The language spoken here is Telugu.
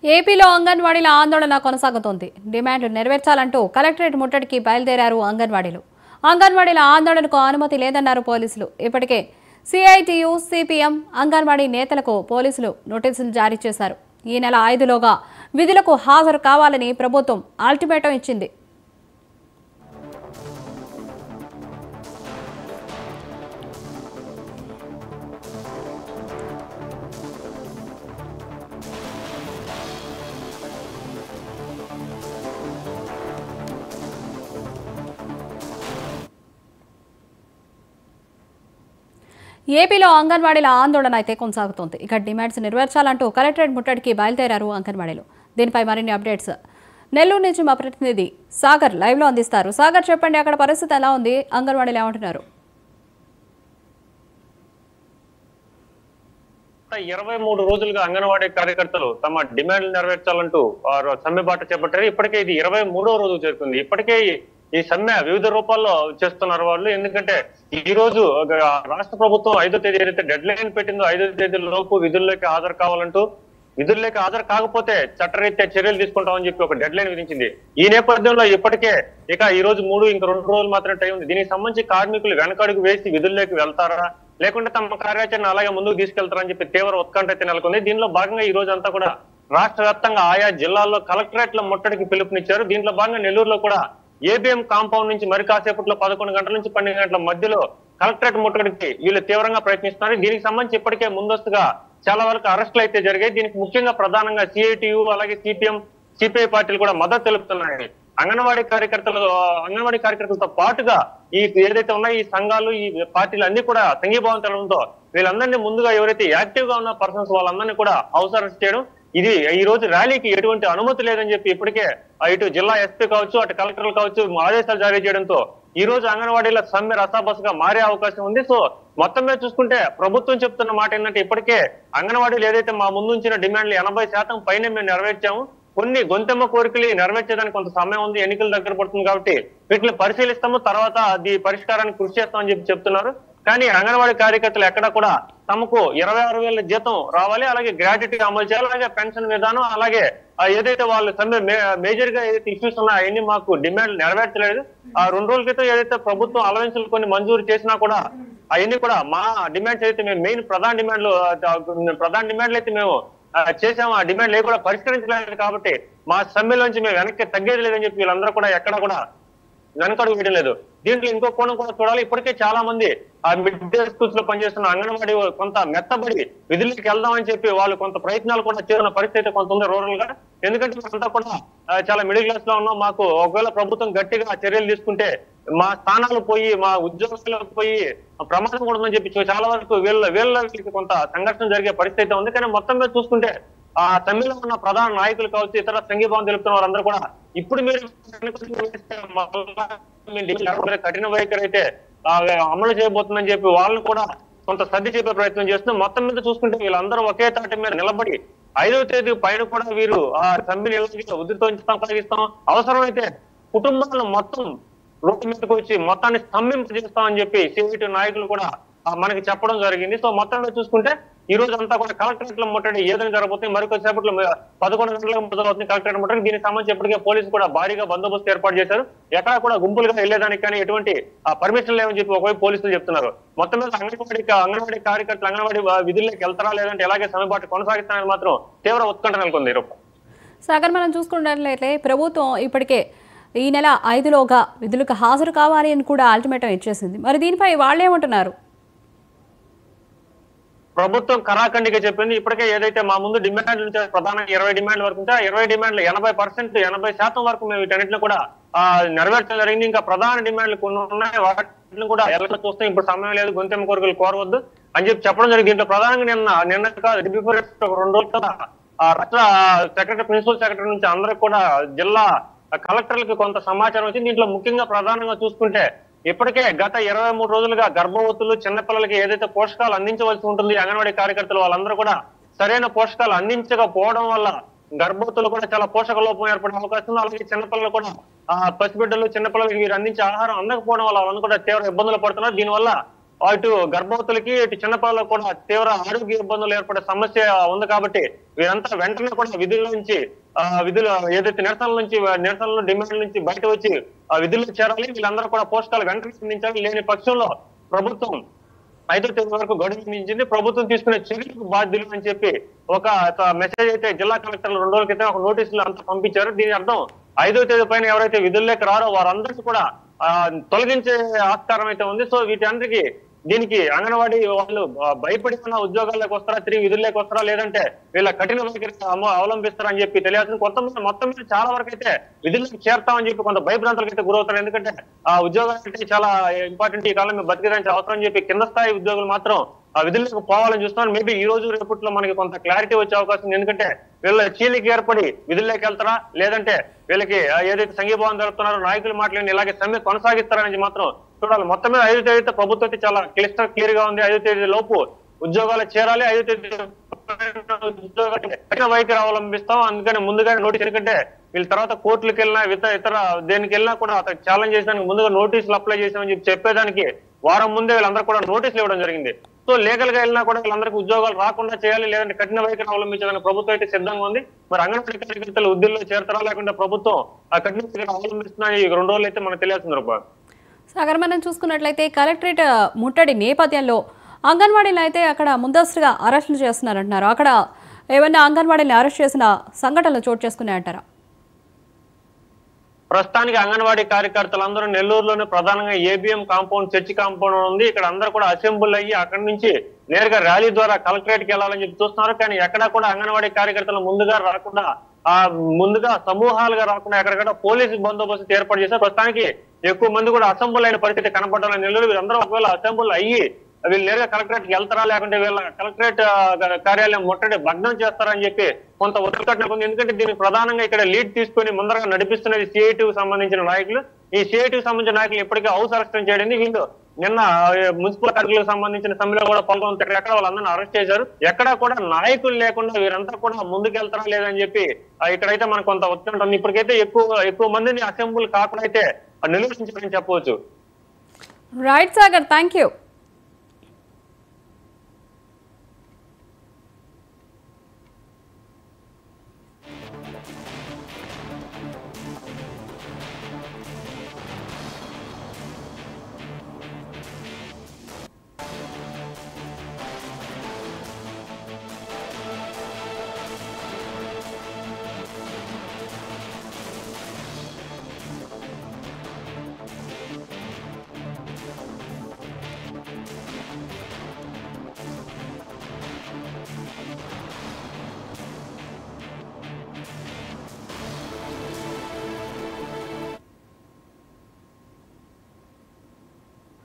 ఏపీలో అంగన్వాడీల ఆందోళన కొనసాగుతోంది డిమాండ్లు నెరవేర్చాలంటూ కలెక్టరేట్ ముట్టడికి బయలుదేరారు అంగన్వాడీలు అంగన్వాడీల ఆందోళనకు అనుమతి లేదన్నారు పోలీసులు ఇప్పటికే సిఐటియు సిపిఎం అంగన్వాడీ నేతలకు పోలీసులు నోటీసులు జారీ చేశారు ఈ నెల ఐదులోగా విధులకు హాజరు కావాలని ప్రభుత్వం అల్టిమేటం ఇచ్చింది ఏపీలో అంగన్వాడీల ఆందోళన అయితే కొనసాగుతోంది ఇక డిమాండ్స్ నెరవేర్చాలంటూ కలెక్టరేట్ ముట్టడికి బయలుదేరారు అంగన్వాడీలు దీనిపై మరిన్ని అప్డేట్స్ నెల్లూరు నుంచి మా ప్రతినిధి సాగర్ లైవ్ లో అందిస్తారు సాగర్ చెప్పండి అక్కడ పరిస్థితి ఎలా ఉంది అంగన్వాడీలు ఏమంటున్నారు గత ఇరవై మూడు రోజులుగా అంగన్వాడీ కార్యకర్తలు తమ డిమాండ్లు నెరవేర్చాలంటూ వారు సమ్మె బాట చేపట్టారు ఇప్పటికే ఇది ఇరవై మూడో రోజు చేరుకుంది ఇప్పటికే ఈ- ఈ సమ్మె వివిధ రూపాల్లో చేస్తున్నారు వాళ్ళు ఎందుకంటే ఈ రోజు ఒక రాష్ట్ర ప్రభుత్వం ఐదో తేదీ ఏదైతే డెడ్ లైన్ పెట్టిందో ఐదో తేదీ లోపు విధుల్లోకి హాజరు కావాలంటూ విధుల్లోకి హాజరు కాకపోతే చట్టరీత్యా చర్యలు తీసుకుంటామని చెప్పి ఒక డెడ్ లైన్ విధించింది ఈ నేపథ్యంలో ఇప్పటికే ఇక ఈ రోజు మూడు ఇంకా రెండు రోజులు మాత్రమే టైం ఉంది దీనికి సంబంధించి కార్మికులు వెనకడుగు వేసి విధుల్లోకి వెళ్తారా లేకుంటే తమ కార్యాచరణ అలాగే ముందుకు తీసుకెళ్తారని చెప్పి తీవ్ర ఉత్కంఠ అయితే నెలకొంది దీనిలో భాగంగా ఈ రోజు అంతా కూడా రాష్ట్ర వ్యాప్తంగా ఆయా జిల్లాల్లో కలెక్టరేట్ల ముట్టడికి పిలుపునిచ్చారు దీంట్లో భాగంగా నెల్లూరులో కూడా ఏబిఎం కాంపౌండ్ నుంచి మరి కాసేపట్లో పదకొండు గంటల నుంచి పన్నెండు గంటల మధ్యలో కలెక్టరేట్ ముట్టడికి వీళ్ళు తీవ్రంగా ప్రయత్నిస్తున్నారు దీనికి సంబంధించి ఇప్పటికే ముందస్తుగా చాలా వరకు అరెస్టులు అయితే జరిగాయి దీనికి ముఖ్యంగా ప్రధానంగా సిఐటియు అలాగే సిపిఎం సిపిఐ పార్టీలు కూడా మద్దతు తెలుపుతున్నాయి అంగన్వాడీ కార్యకర్తలు అంగన్వాడీ కార్యకర్తలతో పాటుగా ఈ ఏదైతే ఉన్నాయో ఈ సంఘాలు ఈ పార్టీలు అన్ని కూడా సంఘీభావం తెలడంతో వీళ్ళందరినీ ముందుగా ఎవరైతే యాక్టివ్ గా ఉన్న పర్సన్స్ వాళ్ళందరినీ కూడా హౌస్ అరెస్ట్ చేయడం ఇది ఈ రోజు ర్యాలీకి ఎటువంటి అనుమతి లేదని చెప్పి ఇప్పటికే ఆ ఇటు జిల్లా ఎస్పీ కావచ్చు అటు కలెక్టర్లు కావచ్చు ఆదేశాలు జారీ చేయడంతో ఈ రోజు అంగన్వాడీల సమ్మె రసాబసగా మారే అవకాశం ఉంది సో మొత్తం మీద చూసుకుంటే ప్రభుత్వం చెప్తున్న మాట ఏంటంటే ఇప్పటికే అంగన్వాడీలు ఏదైతే మా ముందు ఉంచిన డిమాండ్లు ఎనభై శాతం పైన మేము నెరవేర్చాము కొన్ని గొంతెమ్మ కోరికలు నెరవేర్చేదానికి కొంత సమయం ఉంది ఎన్నికల దగ్గర పడుతుంది కాబట్టి వీటిని పరిశీలిస్తాము తర్వాత అది పరిష్కారానికి కృషి చేస్తామని చెప్పి చెప్తున్నారు కానీ అంగన్వాడీ కార్యకర్తలు ఎక్కడ కూడా తమకు ఇరవై ఆరు వేల జీతం రావాలి అలాగే గ్రాట్యుటీ అమలు చేయాలి అలాగే పెన్షన్ విధానం అలాగే ఆ ఏదైతే వాళ్ళు సమ్మె మేజర్ గా ఏదైతే ఇష్యూస్ ఉన్నాయో అవన్నీ మాకు డిమాండ్ నెరవేర్చలేదు ఆ రెండు రోజుల క్రితం ఏదైతే ప్రభుత్వం అలవెన్సులు కొన్ని మంజూరు చేసినా కూడా అవన్నీ కూడా మా డిమాండ్స్ అయితే మేము మెయిన్ ప్రధాన డిమాండ్లు ఆ, ప్రధాన డిమాండ్లు అయితే మేము ఆ, చేసాము ఆ డిమాండ్ లేకుండా పరిష్కరించలేదు కాబట్టి మా సమ్మెలోంచి మేము వెనక్కి తగ్గేది లేదని చెప్పి వీళ్ళందరూ కూడా ఎక్కడ కూడా వెనకడుగు వేయడం లేదు దీంట్లో ఇంకో కోణం కూడా చూడాలి ఇప్పటికే చాలా మంది ఆ మిడ్ డే స్కూల్స్ లో పనిచేస్తున్న అంగన్వాడీ వాళ్ళు కొంత మెత్తబడి విధులకి వెళ్దామని చెప్పి వాళ్ళు కొంత ప్రయత్నాలు కూడా చేసిన పరిస్థితి కొంత ఉంది రూరల్ గా ఎందుకంటే అంతా కూడా ఆ, చాలా మిడిల్ క్లాస్ లో ఉన్నాం మాకు ఒకవేళ ప్రభుత్వం గట్టిగా చర్యలు తీసుకుంటే మా స్థానాలు పోయి మా ఉద్యోగాలు పోయి ప్రమాదం కూడా ఉందని చెప్పి చాలా వరకు వీళ్ళ వీళ్ళ వీళ్ళకి కొంత సంఘర్షణ జరిగే పరిస్థితి ఉంది కానీ మొత్తం మీద చూసుకుంటే ఆ సమ్మెలో ఉన్న ప్రధాన నాయకులు కావచ్చు ఇతర సంఘీభావం తెలుపుతున్న వారందరూ కూడా ఇప్పుడు మీరు వెనకడుగు వేస్తే మళ్ళా మీ డిమాండ్ కఠిన వైఖరి అయితే ఆ, అమలు చేయబోతుందని చెప్పి వాళ్ళని కూడా కొంత సర్ది చెప్పే ప్రయత్నం చేస్తూ మొత్తం మీద చూసుకుంటే వీళ్ళందరూ ఒకే తాటి మీద నిలబడి ఐదవ తేదీ పైన కూడా వీరు ఆ సమ్మె ఉధృతం కొనసాగిస్తాం అవసరమైతే కుటుంబాలను మొత్తం రోడ్డు మీదకి వచ్చి మొత్తాన్ని స్తంభింపజేస్తామని చెప్పి సిఐటి నాయకులు కూడా ఆ, మనకి చెప్పడం జరిగింది సో మొత్తంలో చూసుకుంటే ఈ రోజు అంతా కూడా కలెక్టరేట్ లో ముట్టడి ఏదైనా జరగబోతుంది మరికొద్దిసేపట్లో మ- పదకొండు గంటలకు మొదలవుతుంది కలెక్టరేట్ ముట్టడి దీనికి సంబంధించి ఇప్పటికే పోలీసులు కూడా భారీగా బందోబస్తు ఏర్పాటు చేశారు ఎక్కడ కూడా గుంపులుగా వెళ్లేదానికి కానీ ఎటువంటి పర్మిషన్ లేవని చెప్పి ఒకవైపు పోలీసులు చెప్తున్నారు మొత్తం మీద అంగన్వాడీ అంగన్వాడీ కార్యకర్తలు అంగన్వాడీ ఆ, విధుల్లోకి వెళ్తారా లేదంటే ఎలాగే సమయపాటు కొనసాగిస్తారని మాత్రం తీవ్ర ఉత్కంఠ నెలకొంది రూప సాగర్ మనం చూసుకున్నట్లయితే ప్రభుత్వం ఇప్పటికే ఈ నెల ఐదులోగా విధులకు హాజరు కావాలి అని కూడా అల్టిమేటం ఇచ్చేసింది మరి దీనిపై వాళ్ళు ఏమంటున్నారు ప్రభుత్వం కరాఖండిగా చెప్పింది ఇప్పటికే ఏదైతే మా ముందు డిమాండ్లు ఉంటే ప్రధానంగా ఇరవై డిమాండ్ల వరకు ఉంటే ఆ ఇరవై డిమాండ్లు ఎనభై పర్సెంట్ ఎనభై శాతం వరకు మేము వీటన్నిటిని కూడా ఆ, నెరవేర్చడం జరిగింది ఇంకా ప్రధాన డిమాండ్లు కొన్ని ఉన్నాయి వాటిని కూడా ఎలా చూస్తాం ఇప్పుడు సమయం లేదు గొంతెమ్మ కోరికలు కోరవద్దు అని చెప్పి చెప్పడం జరిగింది దీంట్లో ప్రధానంగా నిన్న నిన్న కాదు బిఫోర్ ఒక రెండు రోజుల క్రితం, ఆ రాష్ట్ర సెక్రటరీ ప్రిన్సిపల్ సెక్రటరీ నుంచి అందరికి కూడా జిల్లా కలెక్టర్లకు కొంత సమాచారం వచ్చింది దీంట్లో ముఖ్యంగా ప్రధానంగా చూసుకుంటే ఇప్పటికే గత ఇరవై మూడు రోజులుగా గర్భవతులు చిన్నపిల్లలకి ఏదైతే పోషకాలు అందించవలసి ఉంటుంది అంగన్వాడీ కార్యకర్తలు వాళ్ళందరూ కూడా సరైన పోషకాలు అందించకపోవడం వల్ల గర్భవతులు కూడా చాలా పోషక లోపం ఏర్పడే అవకాశం ఉంది అలాగే చిన్నపిల్లలు కూడా ఆ పసిబిడ్డలు చిన్నపిల్లలకి వీరు అందించే ఆహారం అందకపోవడం వల్ల వాళ్ళందరూ కూడా తీవ్ర ఇబ్బందులు పడుతున్నారు దీనివల్ల అటు గర్భవతులకి ఇటు చిన్నపిల్లలకు కూడా తీవ్ర ఆరోగ్య ఇబ్బందులు ఏర్పడే సమస్య ఉంది కాబట్టి వీరంతా వెంటనే కూడా విధుల నుంచి ఆ విధులు ఏదైతే నిరసనల నుంచి నిరసనల డిమాండ్ల నుంచి బయట వచ్చి ఆ విధుల్లో చేరాలి వీళ్ళందరూ కూడా పోస్టులు వెంటనే స్పందించాలి లేని పక్షంలో ప్రభుత్వం ఐదో తేదీ వరకు గడువు విధించింది ప్రభుత్వం తీసుకునే చర్యలకు బాధ్యులు అని చెప్పి ఒక మెసేజ్ అయితే జిల్లా కలెక్టర్లు రెండు రోజుల క్రితం ఒక నోటీసులు అంతా పంపించారు దీని అర్థం ఐదో తేదీ పైన ఎవరైతే విధుల్లోకి రారో వారందరికీ కూడా ఆ, తొలగించే ఆస్కారం అయితే ఉంది సో వీటందరికీ దీనికి అంగన్వాడీ వాళ్ళు ఆ, భయపడి ఉన్న ఉద్యోగాల్లోకి వస్తారా తిరిగి విధుల్లోకి వస్తారా లేదంటే వీళ్ళ కఠిన వైఖరి అమ- అవలంబిస్తారా అని చెప్పి తెలియాల్సింది కొంతమంది మొత్తం మీద చాలా వరకు అయితే విధుల్లోకి చేరుతామని చెప్పి కొంత భయభ్రాంతులకు అయితే గురవుతారు ఎందుకంటే ఆ ఉద్యోగాలు అంటే చాలా ఇంపార్టెంట్ ఈ కాలం బతికేదానికి అవసరం అని చెప్పి కింద స్థాయి ఉద్యోగులు మాత్రం ఆ విధులకు పోవాలని చూస్తున్నాను మేబీ ఈ రోజు రేపట్లో మనకి కొంత క్లారిటీ వచ్చే అవకాశం ఉంది ఎందుకంటే వీళ్ళ చీలికి ఏర్పడి విధుల్లోకి వెళ్తారా లేదంటే వీళ్ళకి ఆ, ఏదైతే సంఘీభావం జరుపుతున్నారో నాయకులు మాట్లాడి ఇలాగే సమ్మె కొనసాగిస్తారని మాత్రం చూడాలి మొత్తం మీద ఐదు తేదీతో ప్రభుత్వం అయితే చాలా క్లిస్టర్ క్లియర్ గా ఉంది ఐదు తేదీ లోపు ఉద్యోగాలు చేరాలి ఐదు తేదీ ఉద్యోగాలు కఠిన వైఖరి అవలంబిస్తాం అందుకని ముందుగానే నోటీస్ ఎందుకంటే వీళ్ళ తర్వాత కోర్టులకు వెళ్ళినా ఇతర ఇతర దేనికి వెళ్ళినా కూడా అతను ఛాలెంజ్ చేసేదానికి ముందుగా నోటీసులు అప్లై చేసామని చెప్పి చెప్పేదానికి వారం ముందే వీళ్ళందరూ కూడా నోటీసులు ఇవ్వడం జరిగింది సో లీగల్ గా వెళ్ళినా కూడా వీళ్ళందరికీ ఉద్యోగాలు రాకుండా చేయాలి లేదంటే కఠిన వైఖరి అవలంబించాలని ప్రభుత్వం అయితే సిద్ధంగా ఉంది మరి అంగన్వాడీ కార్యకర్తలు ఉద్యోగుల్లో చేరతారా లేకుంటే ప్రభుత్వం ఆ కఠిన వైఖరి అవలంబిస్తున్నా ఈ రెండు రోజులు అయితే మనకు తెలియాల్సింది రూపా సాగర్ మనం చూసుకున్నట్లయితే కలెక్టరేట్ ముట్టడి నేపథ్యంలో అంగన్వాడీలు అయితే అక్కడ ముందస్తుగా అరెస్టులు చేస్తున్నారంటున్నారు అక్కడ ఏమైనా అంగన్వాడీని అరెస్ట్ చేసిన సంఘటనలు చోటు చేసుకున్నాయంటారా ప్రస్తుతానికి అంగన్వాడీ కార్యకర్తలందరూ నెల్లూరులోనే ప్రధానంగా ఏబిఎం కాంపౌండ్ చర్చి కాంపౌండ్ ఉంది ఇక్కడ అందరూ కూడా అసెంబ్లీ అయ్యి అక్కడి నుంచి నేరుగా ర్యాలీ ద్వారా కలెక్టరేట్ కి వెళ్ళాలని చెప్పి చూస్తున్నారు కానీ ఎక్కడా కూడా అంగన్వాడీ కార్యకర్తలు ముందుగా రాకుండా ఆ ముందుగా సమూహాలుగా రాకుండా ఎక్కడెక్కడ పోలీసు బందోబస్తు ఏర్పాటు చేశారు ప్రస్తుతానికి ఎక్కువ మంది కూడా అసెంబ్లీ అయిన పరిస్థితి కనపడాలని నెల్లూరు వీళ్ళందరూ ఒకవేళ అసెంబ్లీ అయ్యి వీళ్ళు నేరుగా కలెక్టరేట్ కి వెళ్తారా లేకుంటే వీళ్ళ కలెక్టరేట్ ఆ, కార్యాలయం ముట్టడి భగ్నం చేస్తారని చెప్పి కొంత ఉత్కటన ఉంది ఎందుకంటే దీనికి ప్రధానంగా ఇక్కడ లీడ్ తీసుకొని ముందరగా నడిపిస్తున్నది సిఐటి సంబంధించిన నాయకులు ఈ సిఐటి సంబంధించిన నాయకులు ఇప్పటికే హౌస్ అరెస్ట్ చేయడింది వీళ్ళు నిన్న ఆ, మున్సిపల్ కార్మికులకు సంబంధించిన సమ్మెలో కూడా పాల్గొన్న ఎక్కడ వాళ్ళందరినీ అరెస్ట్ చేశారు ఎక్కడా కూడా నాయకులు లేకుండా వీరంతా కూడా ముందుకెళ్తారా లేదని చెప్పి ఆ, ఇక్కడైతే మనకు కొంత ఉత్కంఠ ఉంది ఇప్పటికైతే ఎక్కువ ఎక్కువ మందిని అసెంబ్లీ కాకుండా అయితే నిలువరించారని చెప్పవచ్చు రైట్ సాగర్ థ్యాంక్ యూ